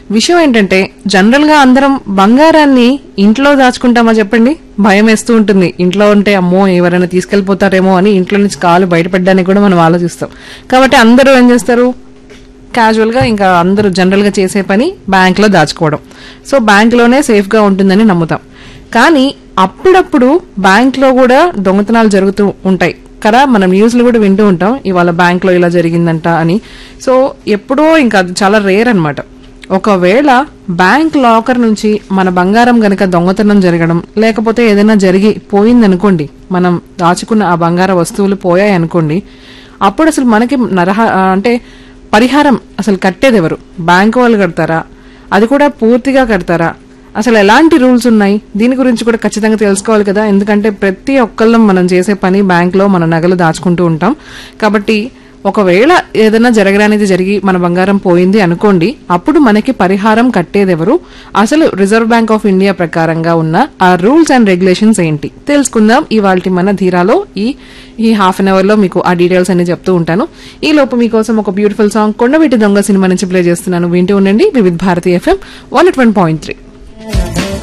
విషయం ఏంటంటే జనరల్ గా అందరం బంగారాన్ని ఇంట్లో దాచుకుంటామా చెప్పండి భయం వేస్తూ ఉంటుంది ఇంట్లో ఉంటే అమ్మో ఎవరైనా తీసుకెళ్లిపోతారేమో అని ఇంట్లో నుంచి కాలు బయటపడడానికి కూడా మనం ఆలోచిస్తాం కాబట్టి అందరూ ఏం చేస్తారు క్యాజువల్ గా ఇంకా అందరూ జనరల్ గా చేసే పని బ్యాంక్ లో దాచుకోవడం సో బ్యాంక్ లోనే సేఫ్ గా ఉంటుందని నమ్ముతాం కానీ అప్పుడప్పుడు బ్యాంక్ లో కూడా దొంగతనాలు జరుగుతూ ఉంటాయి కదా మనం న్యూస్ లో కూడా వింటూ ఉంటాం ఇవాళ బ్యాంక్ లో ఇలా జరిగిందంట అని సో ఎప్పుడో ఇంకా అది చాలా రేర్ అన్నమాట ఒకవేళ బ్యాంక్ లాకర్ నుంచి మన బంగారం గనక దొంగతనం జరగడం లేకపోతే ఏదైనా జరిగి పోయిందనుకోండి మనం దాచుకున్న ఆ బంగార వస్తువులు పోయాయి అనుకోండి అప్పుడు అసలు మనకి నరహ ఆ, అంటే పరిహారం అసలు కట్టేది ఎవరు బ్యాంక్ వాళ్ళు కడతారా అది కూడా పూర్తిగా కడతారా అసలు ఎలాంటి రూల్స్ ఉన్నాయి దీని గురించి కూడా ఖచ్చితంగా తెలుసుకోవాలి కదా ఎందుకంటే ప్రతి ఒక్కళ్ళం మనం చేసే పని బ్యాంక్ లో మన నగలు దాచుకుంటూ ఉంటాం కాబట్టి ఒకవేళ ఏదైనా జరగడానికి జరిగి మన బంగారం పోయింది అనుకోండి అప్పుడు మనకి పరిహారం కట్టేదెవరు అసలు రిజర్వ్ బ్యాంక్ ఆఫ్ ఇండియా ప్రకారంగా ఉన్న ఆ రూల్స్ అండ్ రెగ్యులేషన్స్ ఏంటి తెలుసుకుందాం ఇవాళ మన ధీరాలో ఈ ఈ హాఫ్ అన్ అవర్ లో మీకు ఆ డీటెయిల్స్ అన్ని చెప్తూ ఉంటాను ఈ లోపు మీకోసం ఒక బ్యూటిఫుల్ సాంగ్ కొండవీటి దొంగ సినిమా నుంచి ప్లే చేస్తున్నాను వింటూ ఉండండి Vividh Bharati FM one point three